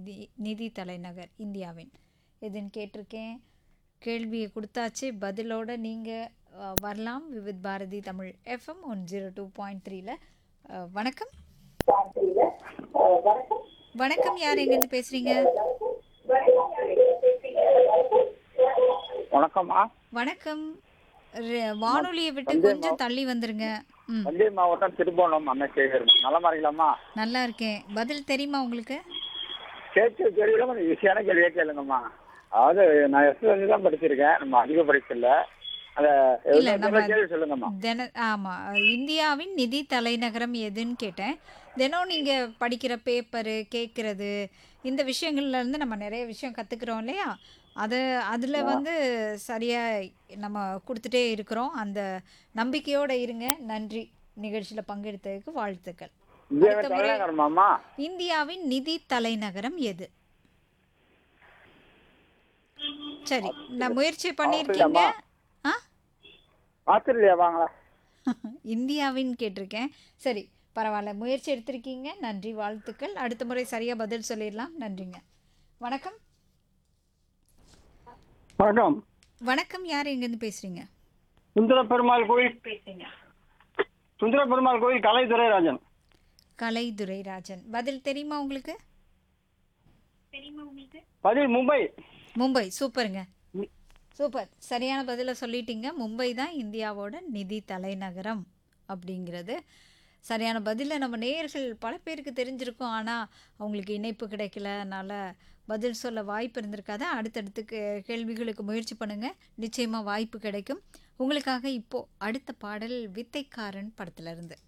நிதி நிதி தலைநகர் இந்தியாவின் எதுன்னு கேட்டிருக்கேன் கேள்வியை கொடுத்தாச்சு பதிலோட நீங்கள் வரலாம் Vividh Bharati Tamil FM one zero two point த்ரீல வணக்கம் வணக்கம் யார் எங்கேருந்து பேசுகிறீங்க வணக்கம்மா வணக்கம் ர- வானொலியை விட்டு கொஞ்சம் தள்ளி வந்துருங்க ம் தஞ்சை மாவட்டம் திருப்போணம் அண்ணன் சேகர் நலமா இருக்கலாமா நல்லா இருக்கேன் பதில் தெரியுமா உங்களுக்கு கேட்க கேள்வியில கொஞ்சம் ஈஸியான கேள்வியே கேளுங்கம்மா அதாவது நான் எஸ்எஸ்எல்சி தான் படிச்சிருக்கேன் நம்ம அதிக படிக்கல அந்த இல்ல, நம்ம- கேள்வி சொல்லுங்கம்மா தின ஆமாம் இந்தியாவின் நிதி தலைநகரம் எதுன்னு கேட்டேன் தினம் நீங்கள் படிக்கிற பேப்பரு கேட்குறது இந்த விஷயங்கள்ல இருந்து நம்ம நிறைய விஷயம் கற்றுக்குறோம் இல்லையா அது அதில் வந்து சரியாக நம்ம கொடுத்துட்டே இருக்கிறோம் அந்த நம்பிக்கையோடு இருங்க நன்றி நிகழ்ச்சியில் பங்கெடுத்ததுக்கு வாழ்த்துக்கள் இந்தியாவின் அடுத்த முறை- தலைநகரமாம்மா இந்தியாவின் நிதி தலைநகரம் எது சரி நான் முயற்சி பண்ணியிருக்கீங்க ஆ ஆஸ்திரேலியா வாங்களா இந்தியாவின் கேட்டிருக்கேன் சரி பரவாயில்ல முயற்சி எடுத்திருக்கீங்க நன்றி வாழ்த்துக்கள் அடுத்த முறை சரியாக பதில் சொல்லிடலாம் நன்றிங்க வணக்கம் வணக்கம் வணக்கம் யார் எங்கேருந்து பேசுகிறீங்க சுந்தர பெருமாள் கோயில் சுந்தர பெருமாள் கோயில் கலைத்துறை ராஜன் கலைதுரை ராஜன் பதில் தெரியுமா உங்களுக்கு பதில் மும்பை மும்பை சூப்பருங்க சூப்பர் சரியான பதிலை சொல்லிட்டீங்க மும்பை தான் இந்தியாவோட நிதி தலைநகரம் அப்படிங்கிறது சரியான பதிலை நம்ம நேயர்கள் பல பேருக்கு தெரிஞ்சிருக்கும் ஆனால் அவங்களுக்கு இணைப்பு கிடைக்கல அதனால் பதில் சொல்ல வாய்ப்பு இருந்திருக்காது அடுத்தடுத்து கே- கேள்விகளுக்கு முயற்சி பண்ணுங்கள் நிச்சயமாக வாய்ப்பு கிடைக்கும் உங்களுக்காக இப்போது அடுத்த பாடல் வித்தைக்காரன் படத்துல இருந்து